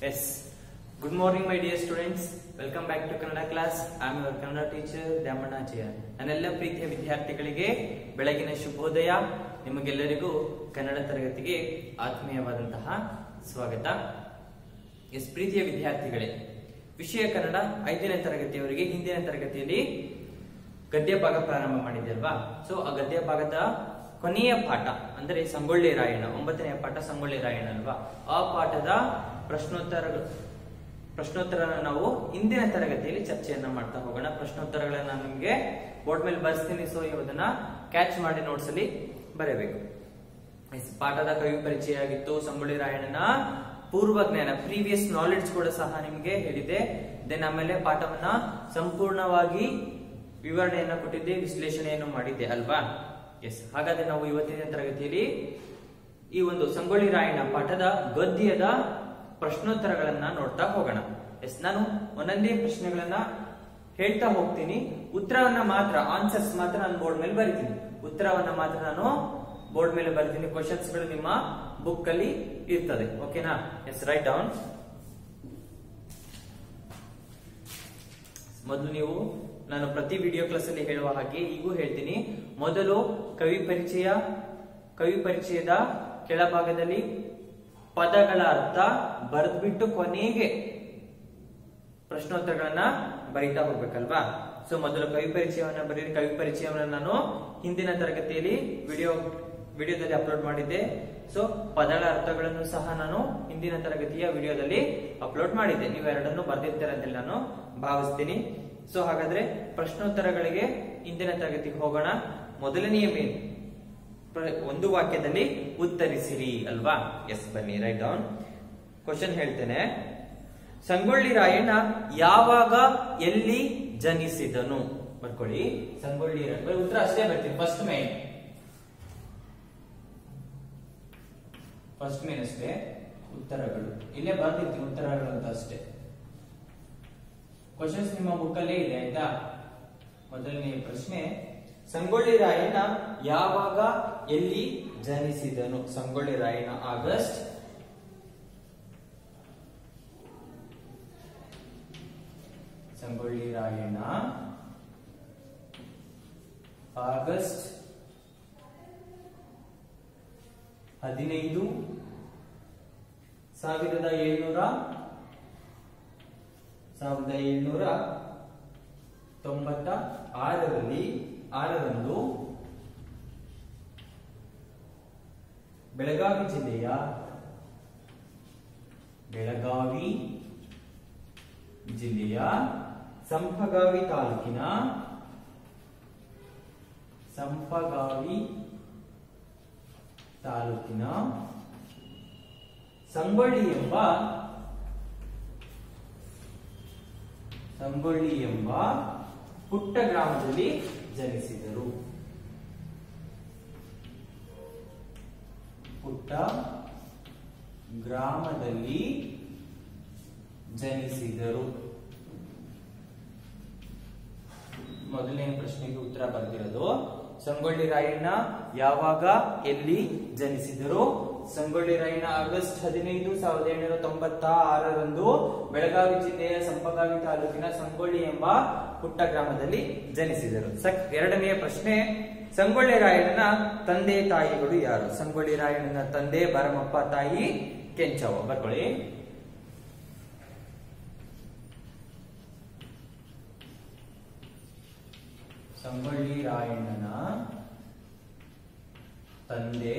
S good morning my dear students welcome back to Kannada class I am your Kannada teacher Dyamannacharya ನನ್ನೆಲ್ಲ ಪ್ರೀತಿಯ ವಿದ್ಯಾರ್ಥಿಗಳಿಗೆ ಬೆಳಗಿನ ಶುಭೋದಯ ನಿಮಗೆಲ್ಲರಿಗೂ ಕನ್ನಡ ತರಗತಿಗೆ ಆತ್ಮೀಯವಾದಂತಹ ಸ್ವಾಗತ ಎಸ್ ಪ್ರೀತಿಯ ವಿದ್ಯಾರ್ಥಿಗಳೇ ವಿಷಯ ಕನ್ನಡ ಐದನೇ ತರಗತಿಯವರಿಗೆ ಹಿಂದಿನ ತರಗತಿಯಲ್ಲಿ ಗದ್ಯ ಭಾಗ ಪ್ರಾರಂಭ ಮಾಡಿದೆ ಅಲ್ವಾ ಸೊ ಆ ಗದ್ಯ ಭಾಗದ ಕೊನೆಯ ಪಾಠ ಅಂದರೆ ಸಂಗೊಳ್ಳಿ ರಾಯಣ್ಣ ಒಂಬತ್ತನೆಯ ಪಾಠ ಸಂಗೊಳ್ಳಿ ರಾಯಣ್ಣ ಅಲ್ವಾ ಆ ಪಾಠದ ಪ್ರಶ್ನೋತ್ತರ ಪ್ರಶ್ನೋತ್ತರನ ನಾವು ಇಂದಿನ ತರಗತಿಯಲ್ಲಿ ಚರ್ಚೆಯನ್ನ ಮಾಡ್ತಾ ಹೋಗೋಣ ಪ್ರಶ್ನೋತ್ತರಗಳನ್ನ ನಾನು ನಿಮ್ಗೆ ಬೋರ್ಡ್ ಮೇಲೆ ಬರ್ಸ್ತೀನಿ ಸೊ ಇವದನ್ನ ಕ್ಯಾಚ್ ಮಾಡಿ ನೋಟ್ಸ್ ಅಲ್ಲಿ ಬರೆಯಬೇಕು ಎಸ್, ಪಾಠದ ಕವಿ ಪರಿಚಯ ಆಗಿತ್ತು ಸಂಗೊಳ್ಳಿ ರಾಯಣ್ಣನ ಪೂರ್ವ ಜ್ಞಾನ ಪ್ರೀವಿಯಸ್ ನಾಲೆಡ್ಜ್ ಕೂಡ ಸಹ ನಿಮ್ಗೆ ಹೇಳಿದೆ ದೆನ್ ಆಮೇಲೆ ಪಾಠವನ್ನ ಸಂಪೂರ್ಣವಾಗಿ ವಿವರಣೆಯನ್ನ ಕೊಟ್ಟಿದ್ದೆ ವಿಶ್ಲೇಷಣೆಯನ್ನು ಮಾಡಿದ್ದೆ ಅಲ್ವಾ ಎಸ್ ಹಾಗಾದ್ರೆ ನಾವು ಇವತ್ತಿನ ತರಗತಿಯಲ್ಲಿ ಈ ಒಂದು ಸಂಗೊಳ್ಳಿ ರಾಯಣ್ಣ ಪಾಠದ ಗದ್ಯದ ಪ್ರಶ್ನೋತ್ತರಗಳನ್ನ ನೋಡ್ತಾ ಹೋಗೋಣ ಎಸ್ ನಾನು ಒಂದೊಂದೇ ಪ್ರಶ್ನೆಗಳನ್ನ ಹೇಳ್ತಾ ಹೋಗ್ತೀನಿ ಉತ್ತರವನ್ನ ಮಾತ್ರ ಆನ್ಸರ್ಸ್ ಮಾತ್ರ ನಾನು ಬೋರ್ಡ್ ಮೇಲೆ ಬರಿತೀನಿ ಉತ್ತರವನ್ನ ಮಾತ್ರ ನಾನು ಬೋರ್ಡ್ ಮೇಲೆ ಬರಿತೀನಿ ಕ್ವಶನ್ಸ್ ಗಳು ನಿಮ್ಮ ಬುಕ್ ಅಲ್ಲಿ ಇರ್ತದೆ ಓಕೆನಾ ಎಸ್ ರೈಟ್ ಡೌನ್ ಮೊದಲು ನೀವು ನಾನು ಪ್ರತಿ ವಿಡಿಯೋ ಕ್ಲಾಸ್ ಅಲ್ಲಿ ಹೇಳುವ ಹಾಗೆ ಈಗೂ ಹೇಳ್ತೀನಿ ಮೊದಲು ಕವಿ ಪರಿಚಯ ಕವಿ ಪರಿಚಯದ ಕೆಳಭಾಗದಲ್ಲಿ ಪದಗಳ ಅರ್ಥ ಬರೆದ್ಬಿಟ್ಟು ಕೊನೆಗೆ ಪ್ರಶ್ನೋತ್ತರಗಳನ್ನ ಬರೀತಾ ಹೋಗ್ಬೇಕಲ್ವಾ ಸೊ ಮೊದಲು ಕವಿ ಪರಿಚಯವನ್ನ ಬರೀರಿ ಕವಿ ಪರಿಚಯವನ್ನ ನಾನು ಹಿಂದಿನ ತರಗತಿಯಲ್ಲಿ ವಿಡಿಯೋ ವಿಡಿಯೋದಲ್ಲಿ ಅಪ್ಲೋಡ್ ಮಾಡಿದ್ದೆ ಸೊ ಪದಗಳ ಅರ್ಥಗಳನ್ನು ಸಹ ನಾನು ಹಿಂದಿನ ತರಗತಿಯ ವಿಡಿಯೋದಲ್ಲಿ ಅಪ್ಲೋಡ್ ಮಾಡಿದ್ದೆ ನೀವು ಎರಡನ್ನು ಬರ್ದಿರ್ತೀರ ಅಂತೇಳಿ ನಾನು ಭಾವಿಸ್ತೀನಿ ಸೊ ಹಾಗಾದ್ರೆ ಪ್ರಶ್ನೋತ್ತರಗಳಿಗೆ ಇಂದಿನ ತರಗತಿಗೆ ಹೋಗೋಣ ಮೊದಲನೆಯ ಮೇನ್ ಪ್ರ- ಒಂದು ವಾಕ್ಯದಲ್ಲಿ ಉತ್ತರಿಸಿರಿ ಅಲ್ವಾ ಎಸ್ ಬನ್ನಿ ರೈಟ್ ಡೌನ್ ಕ್ವಶನ್ ಹೇಳ್ತೇನೆ ಸಂಗೊಳ್ಳಿ ರಾಯಣ್ಣ ಯಾವಾಗ ಎಲ್ಲಿ ಜನಿಸಿದನು ಬರ್ಕೊಳ್ಳಿ ಸಂಗೊಳ್ಳಿ ರಾಯಣ್ಣ ಬರೀ ಉತ್ತರ ಅಷ್ಟೇ ಬರ್ತೀನಿ ಫಸ್ಟ್ ಮೇನ್ ಫಸ್ಟ್ ಮೇನ್ ಅಷ್ಟೇ ಉತ್ತರಗಳು ಇಲ್ಲೇ ಬರ್ದಿರ್ತೀನಿ ಉತ್ತರಗಳು ಅಂತ ಅಷ್ಟೇ ಕ್ವಶನ್ಸ್ ನಿಮ್ಮ ಬುಕ್ ಅಲ್ಲೇ ಇದೆ ಆಯ್ತಾ ಮೊದಲನೇ ಪ್ರಶ್ನೆ ಸಂಗೊಳ್ಳಿ ರಾಯಣ್ಣ ಯಾವಾಗ ಎಲ್ಲಿ ಜನಿಸಿದನು ಸಂಗೊಳ್ಳಿ ರಾಯಣ್ಣ ಆಗಸ್ಟ್ ಸಂಗೊಳ್ಳಿ ರಾಯಣ್ಣ ಆಗಸ್ಟ್ ಹದಿನೈದು ಸಾವಿರದ ಏಳ್ನೂರ ಸಾವಿರದ ಏಳ್ನೂರ ತೊಂಬತ್ತ ಆರರಲ್ಲಿ ಆರರಂದು ಬೆಳಗಾವಿ ಜಿಲ್ಲೆಯ ಬೆಳಗಾವಿ ಜಿಲ್ಲೆಯ ಸಂಪಗಾವಿ ತಾಲೂಕಿನ ಸಂಪಗಾವಿ ತಾಲೂಕಿನ ಸಂಗೊಳ್ಳಿ ಎಂಬ ಸಂಗೊಳ್ಳಿ ಎಂಬ ಪುಟ್ಟ ಗ್ರಾಮದಲ್ಲಿ ಜನಿಸಿದರು ಪುಟ್ಟ ಗ್ರಾಮದಲ್ಲಿ ಜನಿಸಿದರು ಮೊದಲನೇ ಪ್ರಶ್ನೆಗೆ ಉತ್ತರ ಬರ್ತಿರೋದು ಸಂಗೊಳ್ಳಿ ರಾಯಣ್ಣ ಯಾವಾಗ ಎಲ್ಲಿ ಜನಿಸಿದರು ಸಂಗೊಳ್ಳಿ ರಾಯಣ್ಣ ಆಗಸ್ಟ್ ಹದಿನೈದು ಸಾವಿರದ ಏಳ್ನೂರ ತೊಂಬತ್ತ ಆರರಂದು ಬೆಳಗಾವಿ ಜಿಲ್ಲೆಯ ಸಂಪಗಾವಿ ತಾಲೂಕಿನ ಸಂಗೊಳ್ಳಿ ಎಂಬ ಪುಟ್ಟ ಗ್ರಾಮದಲ್ಲಿ ಜನಿಸಿದರು ಸಕ್ ಎರಡನೆಯ ಪ್ರಶ್ನೆ ಸಂಗೊಳ್ಳಿ ರಾಯಣ್ಣನ ತಂದೆ ತಾಯಿಗಳು ಯಾರು ಸಂಗೊಳ್ಳಿ ರಾಯಣ್ಣನ ತಂದೆ ಭರಮಪ್ಪ ತಾಯಿ ಕೆಂಚವ್ವ ಬರ್ಕೊಳ್ಳಿ ಸಂಗೊಳ್ಳಿ ರಾಯಣ್ಣನ ತಂದೆ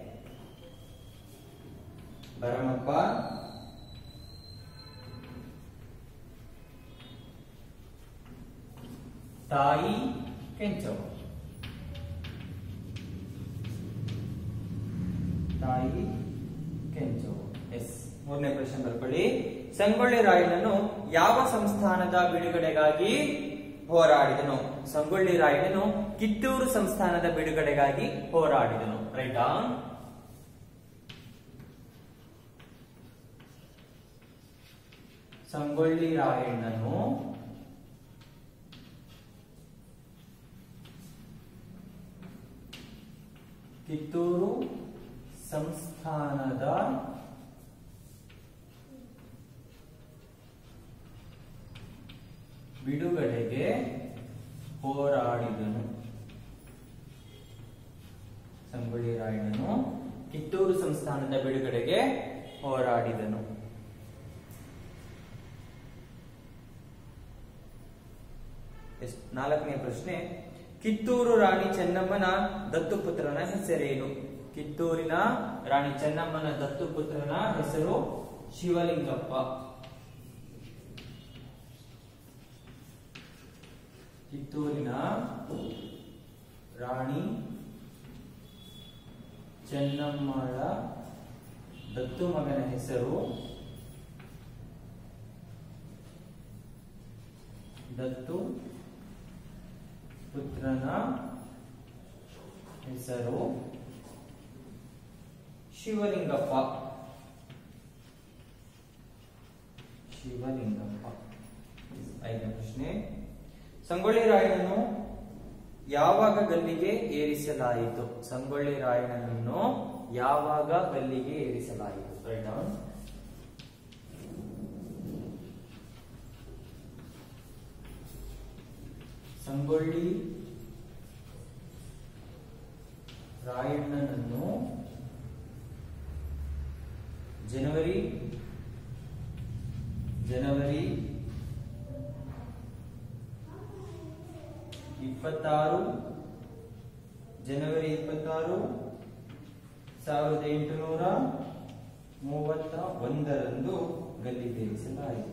ಭರಮಪ್ಪ ತಾಯಿ ಕೆಂಚವ್ವ ತಾಯಿ ಕೆಂಚವ್ವ ಎಸ್ ಮೂರನೇ ಪ್ರಶ್ನೆ ಬರ್ಕೊಳ್ಳಿ ಸಂಗೊಳ್ಳಿ ರಾಯಣ್ಣನು ಯಾವ ಸಂಸ್ಥಾನದ ಬಿಡುಗಡೆಗಾಗಿ ಹೋರಾಡಿದನು ಸಂಗೊಳ್ಳಿ ರಾಯಣ್ಣನು ಕಿತ್ತೂರು ಸಂಸ್ಥಾನದ ಬಿಡುಗಡೆಗಾಗಿ ಹೋರಾಡಿದನು ರೈಟಾ ಸಂಗೊಳ್ಳಿ ರಾಯಣ್ಣನು ಕಿತ್ತೂರು ಸಂಸ್ಥಾನದ ಬಿಡುಗಡೆಗೆ ಹೋರಾಡಿದನು ಸಂಗೊಳ್ಳಿ ರಾಯಣ್ಣನು ಕಿತ್ತೂರು ಸಂಸ್ಥಾನದ ಬಿಡುಗಡೆಗೆ ಹೋರಾಡಿದನು ಎಸ್- ನಾಲ್ಕನೇ ಪ್ರಶ್ನೆ ಕಿತ್ತೂರು ರಾಣಿ ಚೆನ್ನಮ್ಮನ ದತ್ತುಪುತ್ರನ ಹೆಸರೇನು ಕಿತ್ತೂರಿನ ರಾಣಿ ಚೆನ್ನಮ್ಮನ ದತ್ತುಪುತ್ರನ ಹೆಸರು ಶಿವಲಿಂಗಪ್ಪ ಕಿತ್ತೂರಿನ ರಾಣಿ ಚೆನ್ನಮ್ಮಳ ದತ್ತು ಮಗನ ಹೆಸರು ದತ್ತು ಪುತ್ರನ ಹೆಸರು ಶಿವಲಿಂಗಪ್ಪ ಶಿವಲಿಂಗಪ್ಪ ಐದನೇ ಪ್ರಶ್ನೆ ಸಂಗೊಳ್ಳಿ ರಾಯಣ್ಣನು ಯಾವಾಗ ಗಲ್ಲಿಗೆ ಏರಿಸಲಾಯಿತು ಸಂಗೊಳ್ಳಿ ರಾಯಣ್ಣನನ್ನು ಯಾವಾಗ ಗಲ್ಲಿಗೆ ಏರಿಸಲಾಯಿತು ರೈಟ್ ಡೌನ್ ಸಂಗೊಳ್ಳಿ ರಾಯಣ್ಣನನ್ನು ಜನವರಿ ಜನವರಿ ಇಪ್ಪತ್ತಾರು ಜನವರಿ ಇಪ್ಪತ್ತಾರು ಸಾವಿರದ ಎಂಟುನೂರ ಮೂವತ್ತ ಒಂದರಂದು ಗಲ್ಲಿಗೇರಿಸಲಾಯಿತು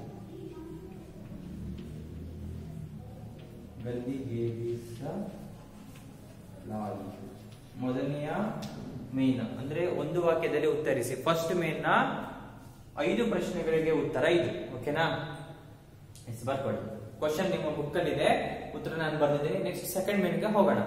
ಗಲ್ಲಿಗೇರಿಸಲಾಯಿತು ಮೊದಲನೆಯ ಮೇನ್ ಅಂದ್ರೆ ಒಂದು ವಾಕ್ಯದಲ್ಲಿ ಉತ್ತರಿಸಿ ಫಸ್ಟ್ ಮೇನ್ ನ ಐದು ಪ್ರಶ್ನೆಗಳಿಗೆ ಉತ್ತರ ಇದು ಓಕೆನಾ ಎಸ್ ಬರ್ಕೊಳ್ಳಿ ಕ್ವಶನ್ ನಿಮ್ಮ ಬುಕ್ ಅಲ್ಲಿ ಇದೆ ಉತ್ತರ ನಾನು ಬರ್ದಿದ್ದೀನಿ ನೆಕ್ಸ್ಟ್ ಸೆಕೆಂಡ್ ಮೇನ್ಗೆ ಹೋಗೋಣ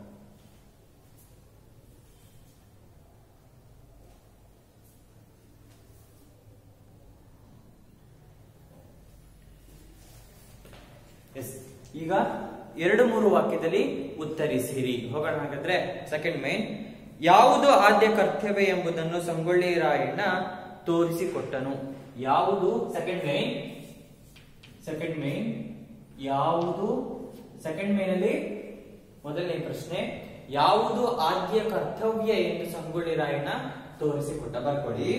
ಎಸ್ ಈಗ ಎರಡು ಮೂರು ವಾಕ್ಯದಲ್ಲಿ ಉತ್ತರಿಸಿರಿ ಹೋಗೋಣ ಹಾಗಾದ್ರೆ ಸೆಕೆಂಡ್ ಮೇನ್ ಯಾವುದು ಆದ್ಯ ಕರ್ತವ್ಯ ಎಂಬುದನ್ನು ಸಂಗೊಳ್ಳಿ ರಾಯಣ್ಣ ತೋರಿಸಿಕೊಟ್ಟನು ಯಾವುದು ಸೆಕೆಂಡ್ ಮೇನ್ ಸೆಕೆಂಡ್ ಮೇನ್ ಯಾವುದು ಸೆಕೆಂಡ್ ಮೇನ್ ಅಲ್ಲಿ ಮೊದಲನೇ ಪ್ರಶ್ನೆ ಯಾವುದು ಆದ್ಯ ಕರ್ತವ್ಯ ಎಂದು ಸಂಗೊಳ್ಳಿ ರಾಯಣ್ಣ ತೋರಿಸಿಕೊಟ್ಟ ಬರ್ಕೊಳ್ಳಿ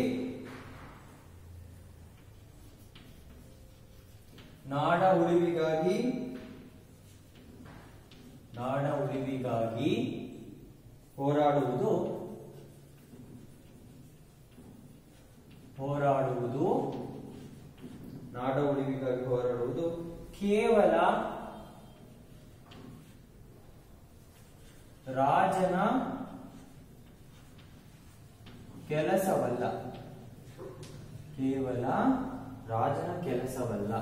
ನಾಡ ಉಳಿವಿಗಾಗಿ ನಾಡ ಉಳಿವಿಗಾಗಿ ಹೋರಾಡುವುದು ಹೋರಾಡುವುದು ನಾಡ ಉಳಿವಿಗಾಗಿ ಹೋರಾಡುವುದು ಕೇವಲ ರಾಜನ ಕೆಲಸವಲ್ಲ ಕೇವಲ ರಾಜನ ಕೆಲಸವಲ್ಲ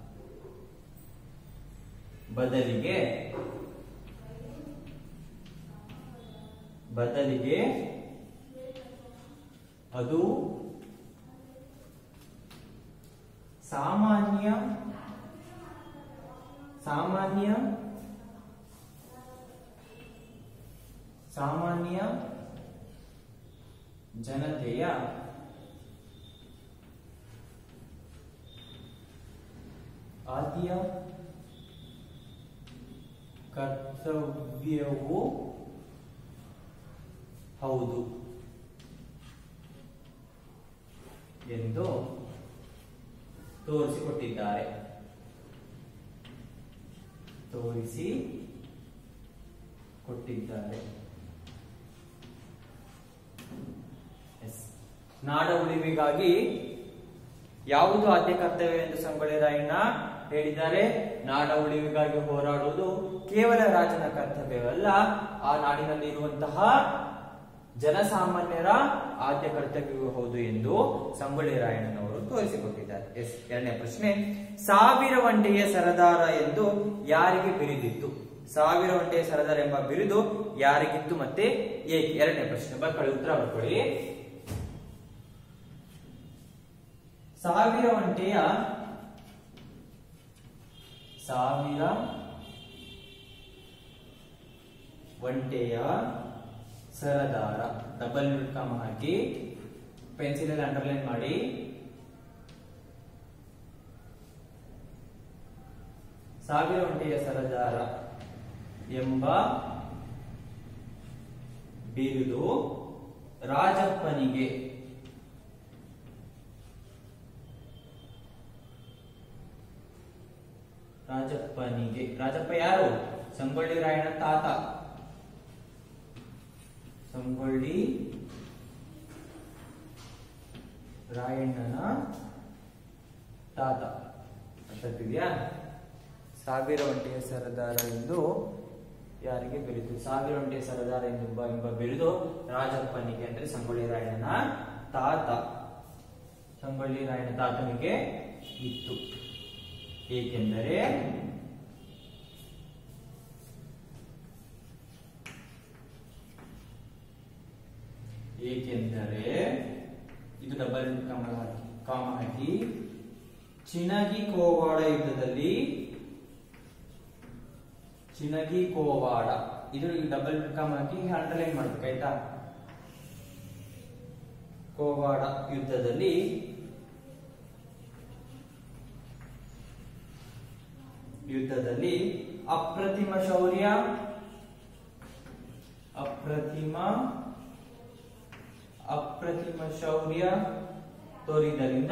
ಬದಲಿಗೆ ಬದಲಿಗೆ ಅದು ಸಾಮಾನ್ಯ ಸಾಮಾನ್ಯ ಸಾಮಾನ್ಯ ಜನತೆಯ ಆದ್ಯ ಕರ್ತವ್ಯವೂ ಹೌದು ಎಂದು ತೋರಿಸಿಕೊಟ್ಟಿದ್ದಾರೆ ತೋರಿಸಿ ಕೊಟ್ಟಿದ್ದಾರೆ ಎಸ್ ನಾಡ ಉಳಿವಿಗಾಗಿ ಯಾವುದು ಆದ್ಯ ಕರ್ತವ್ಯ ಎಂದು ಸಂಗೊಳ್ಳಿ ರಾಯಣ್ಣ ಹೇಳಿದ್ದಾರೆ ನಾಡ ಉಳಿವಿಗಾಗಿ ಹೋರಾಡುವುದು ಕೇವಲ ರಾಜನ ಕರ್ತವ್ಯವಲ್ಲ ಆ ನಾಡಿನಲ್ಲಿ ಇರುವಂತಹ ಜನಸಾಮಾನ್ಯರ ಆದ್ಯ ಕರ್ತವ್ಯವೂ ಹೌದು ಎಂದು ಸಂಗೊಳ್ಳಿ ರಾಯಣ್ಣನವರು ತೋರಿಸಿಕೊಟ್ಟಿದ್ದಾರೆ ಎಸ್ ಎರಡನೇ ಪ್ರಶ್ನೆ ಸಾವಿರ ಒಂಟೆಯ ಸರದಾರ ಎಂದು ಯಾರಿಗೆ ಬಿರಿದಿತ್ತು ಸಾವಿರ ಒಂಟೆಯ ಸರದಾರ ಎಂಬ ಬಿರುದು ಯಾರಿಗಿತ್ತು ಮತ್ತೆ ಏಕೆ ಎರಡನೇ ಪ್ರಶ್ನೆ ಬರ್ಕೊಳ್ಳಿ ಉತ್ತರ ಬರ್ಕೊಳ್ಳಿ ಸಾವಿರ ಒಂಟೆಯ ಸಾವಿರ ಒಂಟೆಯ ಸರದಾರ ಡಬಲ್ ಕಾಮ ಹಾಕಿ ಪೆನ್ಸಿಲ್ ಅಲ್ಲಿ ಅಂಡರ್ಲೈನ್ ಮಾಡಿ ಸಾವಿರ ಒಂಟೆಯ ಸರದಾರ ಎಂಬ ಬಿರುದು ರಾಜಪ್ಪನಿಗೆ ರಾಜಪ್ಪನಿಗೆ ರಾಜಪ್ಪ ಯಾರು ಸಂಗೊಳ್ಳಿ ರಾಯಣ್ಣ ತಾತ ಸಂಗೊಳ್ಳಿ ರಾಯಣ್ಣನ ತಾತ ಅರ್ಥಾಗ್ತಿದ್ಯಾ ಸಾವಿರ ಒಂಟೆಯ ಸರದಾರ ಎಂದು ಯಾರಿಗೆ ಬಿರುದು ಸಾವಿರ ಒಂಟೆಯ ಸರದಾರ ಎಂಬ ಎಂಬ ಬಿರುದು ರಾಜಪ್ಪನಿಗೆ ಅಂದ್ರೆ ಸಂಗೊಳ್ಳಿ ರಾಯಣ್ಣನ ತಾತ ಸಂಗೊಳ್ಳಿ ರಾಯಣ್ಣ ತಾತನಿಗೆ ಇತ್ತು ಏಕೆಂದರೆ ಏಕೆಂದರೆ ಇದು ಡಬಲ್ ಕಾಮ ಕಾಮ ಹಾಕಿ ಚಿನಗಿ ಕೋವಾಡ ಯುದ್ಧದಲ್ಲಿ ಚಿನಗಿ ಕೋವಾಡ ಇದು ಡಬಲ್ ಕಾಮ ಹಾಕಿ ಅಂಡರ್ಲೈನ್ ಮಾಡ್ಬೇಕು ಆಯ್ತಾ ಕೋವಾಡ ಯುದ್ಧದಲ್ಲಿ ಯುದ್ಧದಲ್ಲಿ ಅಪ್ರತಿಮ ಶೌರ್ಯ ಅಪ್ರತಿಮ ಅಪ್ರತಿಮ ಶೌರ್ಯ ತೋರಿದ್ದರಿಂದ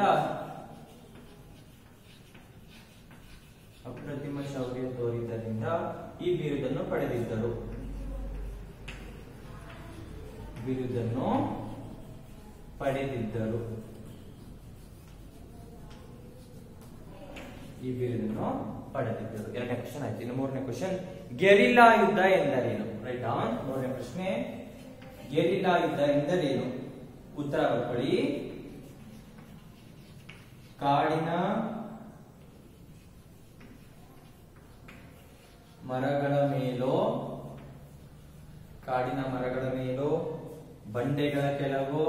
ಅಪ್ರತಿಮ ಶೌರ್ಯ ತೋರಿದ್ದರಿಂದ ಈ ಬಿರುದನ್ನು ಪಡೆದಿದ್ದರು ಬಿರುದನ್ನು ಪಡೆದಿದ್ದರು ಈ ಬಿರುದನ್ನು ಪಡೆದಿದ್ದರು ಎರಡನೇ ಕ್ವಶನ್ ಆಯ್ತು ಇನ್ನು ಮೂರನೇ ಕ್ವಶನ್ ಗೆರಿಲ್ಲಾ ಯುದ್ಧ ಎಂದರೇನು ರೈಟ್ ಆನ್ ಮೂರನೇ ಪ್ರಶ್ನೆ ಗೆರಿಲ್ಲಾ ಯುದ್ಧ ಎಂದರೇನು ಉತ್ತರ ಬರ್ಕೊಳ್ಳಿ ಕಾಡಿನ ಮರಗಳ ಮೇಲೋ ಕಾಡಿನ ಮರಗಳ ಮೇಲೋ ಬಂಡೆಗಳ ಕೆಳಗೋ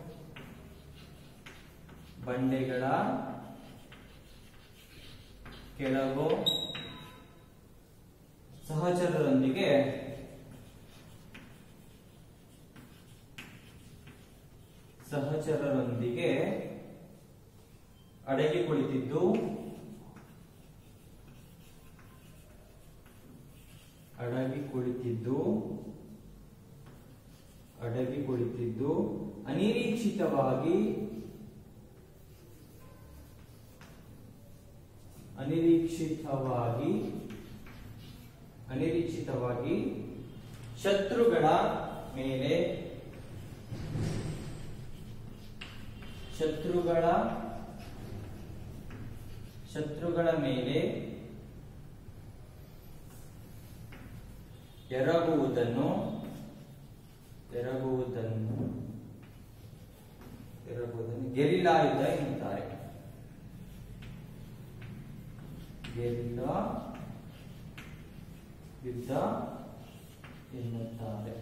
ಬಂಡೆಗಳ ಕೆಳಗೋ ಸಹಚರರೊಂದಿಗೆ ಸಹಚರರೊಂದಿಗೆ ಅಡಗಿ ಕುಳಿತಿದ್ದು ಅಡಗಿ ಕುಳಿತಿದ್ದು ಅಡಗಿ ಕುಳಿತಿದ್ದು ಅನಿರೀಕ್ಷಿತವಾಗಿ ಅನಿರೀಕ್ಷಿತವಾಗಿ ಅನಿರೀಕ್ಷಿತವಾಗಿ ಶತ್ರುಗಳ ಮೇಲೆ ಶತ್ರುಗಳ ಶತ್ರುಗಳ ಮೇಲೆ ಎರಗುವುದನ್ನು ಎರಗುವುದನ್ನು ಎರಗುವುದನ್ನು ಗೆರಿಲ್ಲಾ ಯುದ್ಧ ಎನ್ನುತ್ತಾರೆ ಗೆರಿಲ್ಲಾ ಯುದ್ಧ ಎನ್ನುತ್ತಾರೆ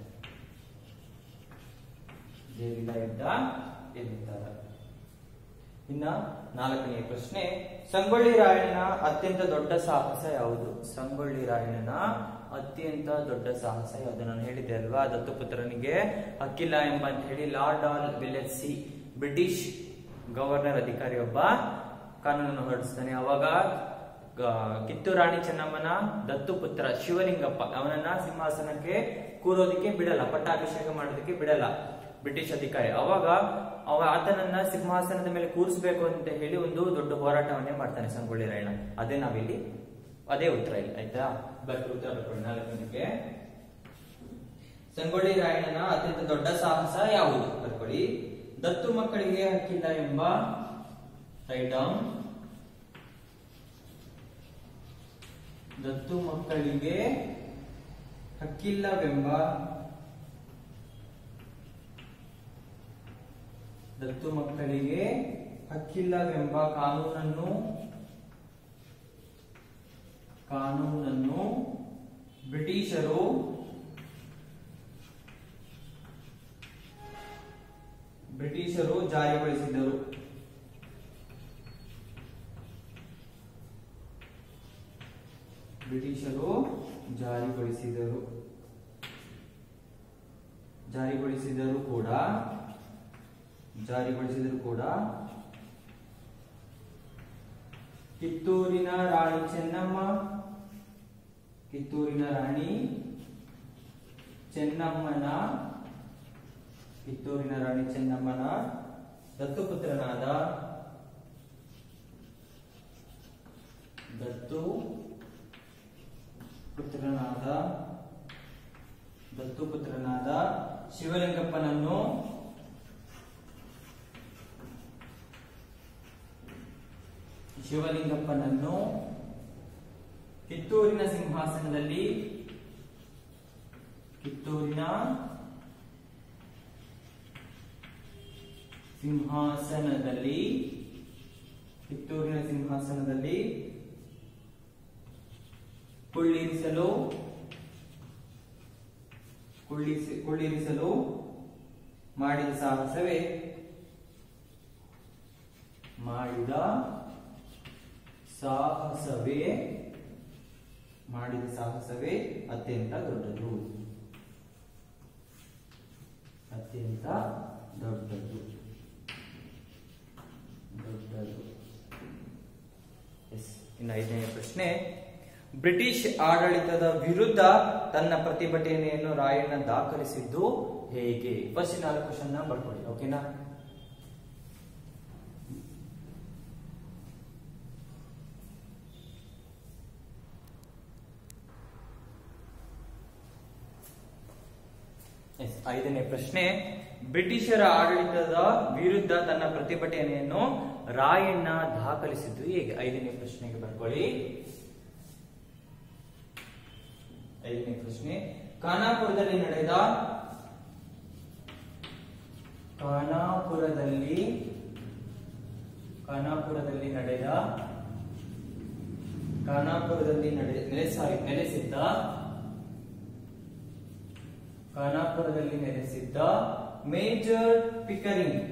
ಗೆರಿಲ್ಲಾ ಯುದ್ಧ ಎನ್ನುತ್ತಾರೆ ಇನ್ನ ನಾಲ್ಕನೆಯ ಪ್ರಶ್ನೆ ಸಂಗೊಳ್ಳಿ ರಾಯಣ್ಣನ ಅತ್ಯಂತ ದೊಡ್ಡ ಸಾಹಸ ಯಾವುದು ಸಂಗೊಳ್ಳಿ ರಾಯಣ್ಣನ ಅತ್ಯಂತ ದೊಡ್ಡ ಸಾಹಸ ಯಾವುದು ನಾನು ಹೇಳಿದ್ದೆ ಅಲ್ವಾ ದತ್ತುಪುತ್ರನಿಗೆ ಹಕ್ಕಿಲ್ಲ ಎಂಬ ಅಂತ ಹೇಳಿ ಲಾರ್ಡ್ ಆಲ್ ವಿಲೆಟ್ಸಿ ಬ್ರಿಟಿಷ್ ಗವರ್ನರ್ ಅಧಿಕಾರಿ ಒಬ್ಬ ಕಾನೂನನ್ನು ಹೊರಡಿಸ್ತಾನೆ ಅವಾಗ ಗ- ಕಿತ್ತೂರು ರಾಣಿ ಚೆನ್ನಮ್ಮನ ದತ್ತುಪುತ್ರ ಶಿವಲಿಂಗಪ್ಪ ಅವನನ್ನ ಸಿಂಹಾಸನಕ್ಕೆ ಕೂರೋದಕ್ಕೆ ಬಿಡಲ್ಲ ಪಟ್ಟಾಭಿಷೇಕ ಮಾಡೋದಕ್ಕೆ ಬಿಡಲ್ಲ ಬ್ರಿಟಿಷ್ ಅಧಿಕಾರಿ ಅವಾಗ ಅವ ಆತನನ್ನ ಸಿಂಹಾಸನದ ಮೇಲೆ ಕೂರಿಸಬೇಕು ಅಂತ ಹೇಳಿ ಒಂದು ದೊಡ್ಡ ಹೋರಾಟವನ್ನೇ ಮಾಡ್ತಾನೆ ಸಂಗೊಳ್ಳಿ ರಾಯಣ್ಣ ಅದೇ ನಾವಿಲ್ಲಿ ಅದೇ ಉತ್ತರ ಇಲ್ಲಿ ಆಯ್ತಾ ಬರ್ಕೊ ಉತ್ತರ ಬರ್ಕೊಳ್ಳಿ ನಾಲ್ಕನೇದಕ್ಕೆ ಸಂಗೊಳ್ಳಿ ರಾಯಣ್ಣನ ಅತ್ಯಂತ ದೊಡ್ಡ ಸಾಹಸ ಯಾವುದು ಬರ್ಕೊಳ್ಳಿ ದತ್ತು ಮಕ್ಕಳಿಗೆ ಹಕ್ಕಿಲ್ಲ ಎಂಬ ರೈಟ್ ಡೌನ್ ದತ್ತು ಮಕ್ಕಳಿಗೆ ಹಕ್ಕಿಲ್ಲವೆಂಬ ದತ್ತು ಮಕ್ಕಳಿಗೆ ಹಕ್ಕಿಲ್ಲವೆಂಬ ಕಾನೂನನ್ನು ಕಾನೂನನ್ನು ಬ್ರಿಟಿಷರು ಬ್ರಿಟಿಷರು ಜಾರಿಗೊಳಿಸಿದರು ಬ್ರಿಟಿಷರು ಜಾರಿಗೊಳಿಸಿದರು ಜಾರಿಗೊಳಿಸಿದರೂ ಕೂಡ ಜಾರಿಗೊಳಿಸಿದರೂ ಕೂಡ ಕಿತ್ತೂರಿನ ರಾಣಿ ಚೆನ್ನಮ್ಮ ಕಿತ್ತೂರಿನ ರಾಣಿ ಚೆನ್ನಮ್ಮನ ಕಿತ್ತೂರಿನ ರಾಣಿ ಚೆನ್ನಮ್ಮನ ದತ್ತುಪುತ್ರನಾದ ದತ್ತು ಪುತ್ರನಾದ ದತ್ತುಪುತ್ರನಾದ ಶಿವಲಿಂಗಪ್ಪನನ್ನು ಶಿವಲಿಂಗಪ್ಪನನ್ನು ಕಿತ್ತೂರಿನ ಸಿಂಹಾಸನದಲ್ಲಿ ಕಿತ್ತೂರಿನ ಸಿಂಹಾಸನದಲ್ಲಿ ಕಿತ್ತೂರಿನ ಸಿಂಹಾಸನದಲ್ಲಿ ಕುಳ್ಳಿರಿಸಲು ಕುಳ್ಳಿಸಿ ಕುಳ್ಳಿರಿಸಲು ಮಾಡಿದ ಸಾಹಸವೇ ಮಾಡಿದ ಸಾಹಸವೇ ಮಾಡಿದ ಸಾಹಸವೇ ಅತ್ಯಂತ ದೊಡ್ಡದು ಅತ್ಯಂತ ದೊಡ್ಡದು ದೊಡ್ಡದು ಎಸ್ ಇನ್ನು ಐದನೇ ಪ್ರಶ್ನೆ ಬ್ರಿಟಿಷ್ ಆಡಳಿತದ ವಿರುದ್ಧ ತನ್ನ ಪ್ರತಿಭಟನೆಯನ್ನು ರಾಯಣ್ಣ ದಾಖಲಿಸಿದ್ದು ಹೇಗೆ ಫಸ್ಟ್ ನಾಲ್ಕು ಕ್ವಶನ್ ಬರ್ಕೊಳ್ಳಿ ಓಕೆನಾ ಎಸ್ ಐದನೇ ಪ್ರಶ್ನೆ ಬ್ರಿಟಿಷರ ಆಡಳಿತದ ವಿರುದ್ಧ ತನ್ನ ಪ್ರತಿಭಟನೆಯನ್ನು ರಾಯಣ್ಣ ದಾಖಲಿಸಿದ್ದು ಹೇಗೆ ಐದನೇ ಪ್ರಶ್ನೆಗೆ ಬರ್ಕೊಳ್ಳಿ ಐದನೇ ಪ್ರಶ್ನೆ ಖಾನಾಪುರದಲ್ಲಿ ನಡೆದ ಖಾನಾಪುರದಲ್ಲಿ ಖಾನಾಪುರದಲ್ಲಿ ನಡೆದ ಖಾನಾಪುರದಲ್ಲಿ ನಡೆ ನೆಲೆಸಾರಿ ನೆಲೆಸಿದ್ದ ಖಾನಾಪುರದಲ್ಲಿ ನೆಲೆಸಿದ್ದ major Pickering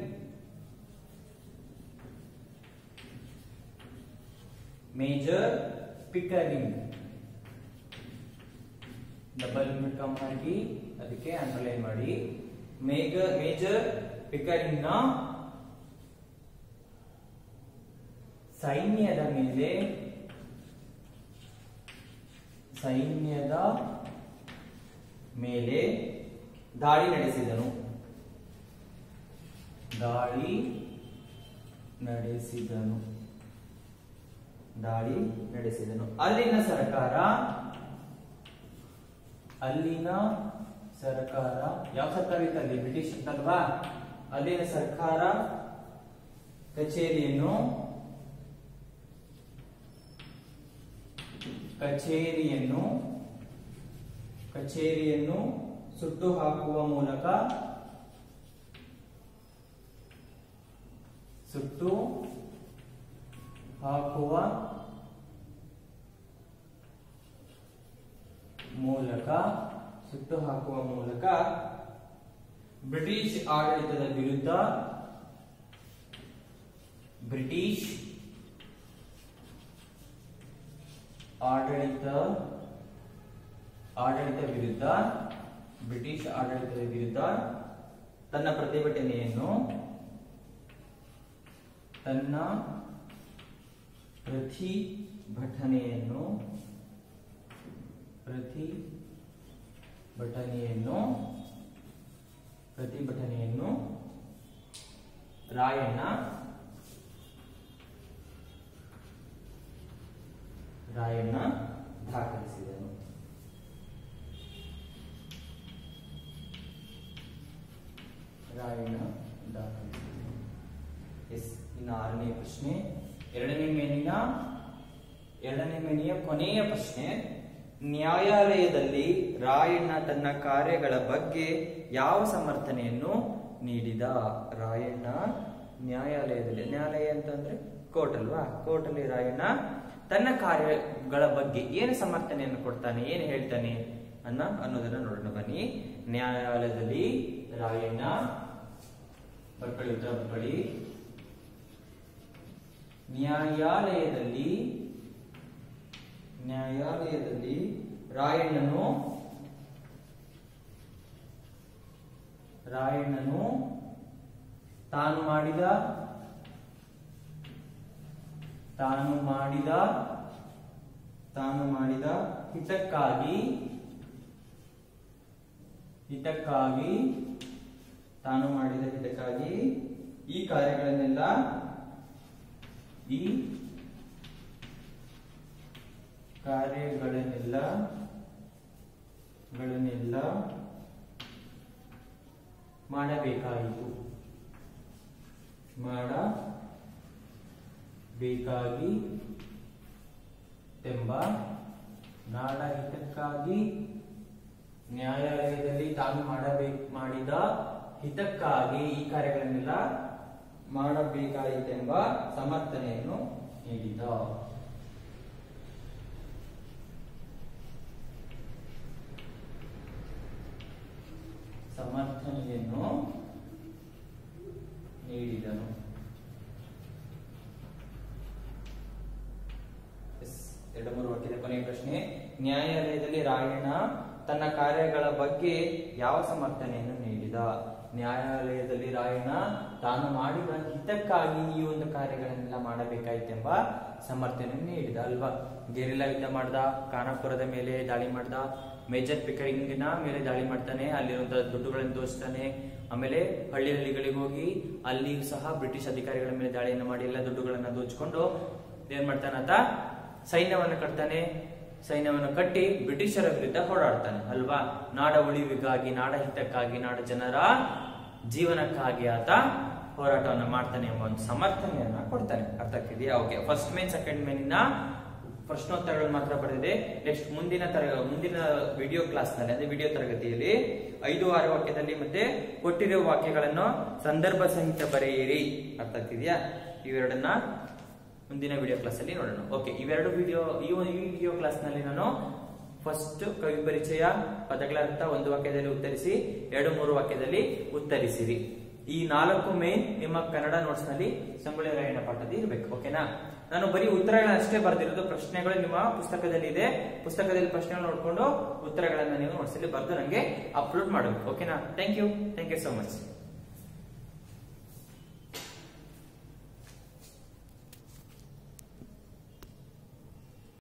major Pickering double comma ಹಾಕಿ ಅದಕ್ಕೆ ಅಂಡರ್ಲೈನ್ ಮಾಡಿ ಮೇಜರ್ ಮೇಜರ್ ಪಿಕರಿಂಗ್ ನ ಸೈನ್ಯದ ಮೇಲೆ ಸೈನ್ಯದ ಮೇಲೆ ದಾಳಿ ನಡೆಸಿದನು ದಾಳಿ ನಡೆಸಿದನು ದಾಳಿ ನಡೆಸಿದನು ಅಲ್ಲಿನ ಸರ್ಕಾರ ಅಲ್ಲಿನ ಸರ್ಕಾರ ಯಾವ ಸರ್ಕಾರ ಇತ್ತು ಅಲ್ಲಿ ಬ್ರಿಟಿಷ್ ಅಂತಲ್ವಾ ಅಲ್ಲಿನ ಸರ್ಕಾರ ಕಚೇರಿಯನ್ನು ಕಚೇರಿಯನ್ನು ಕಚೇರಿಯನ್ನು ಸುಟ್ಟು ಹಾಕುವ ಮೂಲಕ ಸುಟ್ಟು ಹಾಕುವ ಮೂಲಕ ಸುಟ್ಟು ಹಾಕುವ ಮೂಲಕ ಬ್ರಿಟಿಷ್ ಆಡಳಿತದ ವಿರುದ್ಧ ಬ್ರಿಟಿಷ್ ಆಡಳಿತ ಆಡಳಿತ ವಿರುದ್ಧ ಬ್ರಿಟಿಷ್ ಆಡಳಿತದ ವಿರುದ್ಧ ತನ್ನ ಪ್ರತಿಭಟನೆಯನ್ನು ತನ್ನ ಪ್ರತಿಭಟನೆಯನ್ನು ಪ್ರತಿಭಟನೆಯನ್ನು ಪ್ರತಿಭಟನೆಯನ್ನು ರಾಯಣ್ಣ ರಾಯಣ್ಣ ದಾಖಲಿಸಿದನು ರಾಯಣ್ಣ ದಾಖಲಿಸಿದನು ಎಸ್ ಇನ್ನು ಆರನೇ ಪ್ರಶ್ನೆ ಎರಡನೇ ಮೇಲಿನ ಎರಡನೇ ಮೇಲಿನ ಕೊನೆಯ ಪ್ರಶ್ನೆ ನ್ಯಾಯಾಲಯದಲ್ಲಿ ರಾಯಣ್ಣ ತನ್ನ ಕಾರ್ಯಗಳ ಬಗ್ಗೆ ಯಾವ ಸಮರ್ಥನೆಯನ್ನು ನೀಡಿದ ರಾಯಣ್ಣ ನ್ಯಾಯಾಲಯದಲ್ಲಿ ನ್ಯಾಯಾಲಯ ಅಂತಂದ್ರೆ ಕೋರ್ಟ್ ಅಲ್ವಾ ಕೋರ್ಟ್ ಅಲ್ಲಿ ರಾಯಣ್ಣ ತನ್ನ ಕಾರ್ಯಗಳ ಬಗ್ಗೆ ಏನು ಸಮರ್ಥನೆಯನ್ನು ಕೊಡ್ತಾನೆ ಏನು ಹೇಳ್ತಾನೆ ಅನ್ನ ಅನ್ನೋದನ್ನ ನೋಡೋಣ ಬನ್ನಿ ನ್ಯಾಯಾಲಯದಲ್ಲಿ ರಾಯಣ್ಣ ಬರ್ಕೊಳ್ಳಿ ಉತ್ತರ ಬರ್ಕೊಳ್ಳಿ ನ್ಯಾಯಾಲಯದಲ್ಲಿ ನ್ಯಾಯಾಲಯದಲ್ಲಿ ರಾಯಣ್ಣನು ರಾಯಣ್ಣನು ತಾನು ಮಾಡಿದ ತಾನು ಮಾಡಿದ ತಾನು ಮಾಡಿದ ಹಿತಕ್ಕಾಗಿ ಹಿತಕ್ಕಾಗಿ ತಾನು ಮಾಡಿದ ಹಿತಕ್ಕಾಗಿ ಈ ಕಾರ್ಯಗಳನ್ನೆಲ್ಲ ಈ ಕಾರ್ಯಗಳನ್ನೆಲ್ಲ ಗಳನ್ನೆಲ್ಲ ಮಾಡಬೇಕಾಯಿತು ಮಾಡಬೇಕಾಗಿ ಎಂಬ ನಾಡ ಹಿತಕ್ಕಾಗಿ ನ್ಯಾಯಾಲಯದಲ್ಲಿ ತಾನು ಮಾಡಬೇಕು ಮಾಡಿದ ಹಿತಕ್ಕಾಗಿ ಈ ಕಾರ್ಯಗಳನ್ನೆಲ್ಲ ಮಾಡಬೇಕಾಯಿತೆಂಬ ಸಮರ್ಥನೆಯನ್ನು ನೀಡಿದ ಸಮರ್ಥನೆಯನ್ನು ನೀಡಿದನು ಎಸ್, ಎರಡು ಮೂರು ವಾಕ್ಯದ ಕೊನೆಯ ಪ್ರಶ್ನೆ ನ್ಯಾಯಾಲಯದಲ್ಲಿ ರಾಯಣ್ಣ ತನ್ನ ಕಾರ್ಯಗಳ ಬಗ್ಗೆ ಯಾವ ಸಮರ್ಥನೆಯನ್ನು ನೀಡಿದ ನ್ಯಾಯಾಲಯದಲ್ಲಿ ರಾಯಣ್ಣ ತಾನು ಮಾಡಿದ ಹಿತಕ್ಕಾಗಿ ಈ ಒಂದು ಕಾರ್ಯಗಳನ್ನೆಲ್ಲ ಮಾಡಬೇಕಾಯ್ತೆಂಬ ಸಮರ್ಥನೆಯನ್ನು ನೀಡಿದ ಅಲ್ವಾ ಗೆರಿಲ್ಲಾ ಯುದ್ಧ ಮಾಡ್ದ ಖಾನಾಪುರದ ಮೇಲೆ ದಾಳಿ ಮಾಡ್ದ ಮೇಜರ್ ಪಿಕರಿಂಗಿನ ಮೇಲೆ ದಾಳಿ ಮಾಡ್ತಾನೆ ಅಲ್ಲಿರುವಂತಹ ದುಡ್ಡುಗಳನ್ನು ದೋಚ್ತಾನೆ ಆಮೇಲೆ ಹಳ್ಳಿ ಹಳ್ಳಿಗಳಿಗೆ ಹೋಗಿ ಅಲ್ಲಿಯೂ ಸಹ ಬ್ರಿಟಿಷ್ ಅಧಿಕಾರಿಗಳ ಮೇಲೆ ದಾಳಿಯನ್ನು ಮಾಡಿ ಎಲ್ಲ ದುಡ್ಡುಗಳನ್ನ ದೋಚ್ಕೊಂಡು ಏನ್ ಮಾಡ್ತಾನಂತ ಸೈನ್ಯವನ್ನು ಕಟ್ತಾನೆ ಸೈನ್ಯವನ್ನು ಕಟ್ಟಿ ಬ್ರಿಟಿಷರ ವಿರುದ್ಧ ಹೋರಾಡ್ತಾನೆ ಅಲ್ವಾ ನಾಡ ಉಳಿವಿಗಾಗಿ ನಾಡ ಹಿತಕ್ಕಾಗಿ ನಾಡ ಜನರ ಜೀವನಕ್ಕಾಗಿ ಆತ ಹೋರಾಟವನ್ನು ಮಾಡ್ತಾನೆ ಎಂಬ ಒಂದು ಸಮರ್ಥನೆಯನ್ನ ಕೊಡ್ತಾನೆ ಅರ್ಥ ಆಗ್ತಿದೆಯಾ ಓಕೆ ಫಸ್ಟ್ ಮೇನ್ ಸೆಕೆಂಡ್ ಮೇನಿನ ಪ್ರಶ್ನೋತ್ತರಗಳು ಮಾತ್ರ ಬರೆದಿದೆ ನೆಕ್ಸ್ಟ್ ಮುಂದಿನ ತರ ಮುಂದಿನ ವಿಡಿಯೋ ಕ್ಲಾಸ್ ನಲ್ಲಿ ಅಂದ್ರೆ ವಿಡಿಯೋ ತರಗತಿಯಲ್ಲಿ ಐದು ಆರು ವಾಕ್ಯದಲ್ಲಿ ಮತ್ತೆ ಕೊಟ್ಟಿರುವ ವಾಕ್ಯಗಳನ್ನು ಸಂದರ್ಭ ಸಹಿತ ಬರೆಯಿರಿ ಅರ್ಥ ಆಗ್ತಿದ್ಯಾ ಇವೆರಡನ್ನ ಮುಂದಿನ ವಿಡಿಯೋ ಕ್ಲಾಸ್ ಅಲ್ಲಿ ನೋಡೋಣ ಓಕೆ ಇವೆರಡು ವಿಡಿಯೋ ಈ ಈ ವಿಡಿಯೋ ಕ್ಲಾಸ್ ನಲ್ಲಿ ನಾನು ಫಸ್ಟ್ ಕವಿ ಪರಿಚಯ ಪದಗಳ ಅರ್ಥ ಒಂದು ವಾಕ್ಯದಲ್ಲಿ ಉತ್ತರಿಸಿ ಎರಡು ಮೂರು ವಾಕ್ಯದಲ್ಲಿ ಉತ್ತರಿಸಿರಿ ಈ ನಾಲ್ಕು ಮೇನ್ ನಿಮ್ಮ ಕನ್ನಡ ನೋಟ್ಸ್ ನಲ್ಲಿ ಸಂಗೊಳ್ಳಿ ರಾಯಣ್ಣ ಪಾಠದಲ್ಲಿ ಇರಬೇಕು ಓಕೆನಾ ನಾನು ಬರೀ ಉತ್ತರಗಳನ್ನ ಅಷ್ಟೇ ಬರೆದಿರೋದು ಪ್ರಶ್ನೆಗಳು ನಿಮ್ಮ ಪುಸ್ತಕದಲ್ಲಿ ಇದೆ ಪುಸ್ತಕದಲ್ಲಿ ಪ್ರಶ್ನೆಗಳು ನೋಡ್ಕೊಂಡು ಉತ್ತರಗಳನ್ನ ನೀವು ನೋಟ್ಸ್ ಅಲ್ಲಿ ಬರೆದು ನನಗೆ ಅಪ್ಲೋಡ್ ಮಾಡಬೇಕು ಓಕೆನಾ thank you thank you so much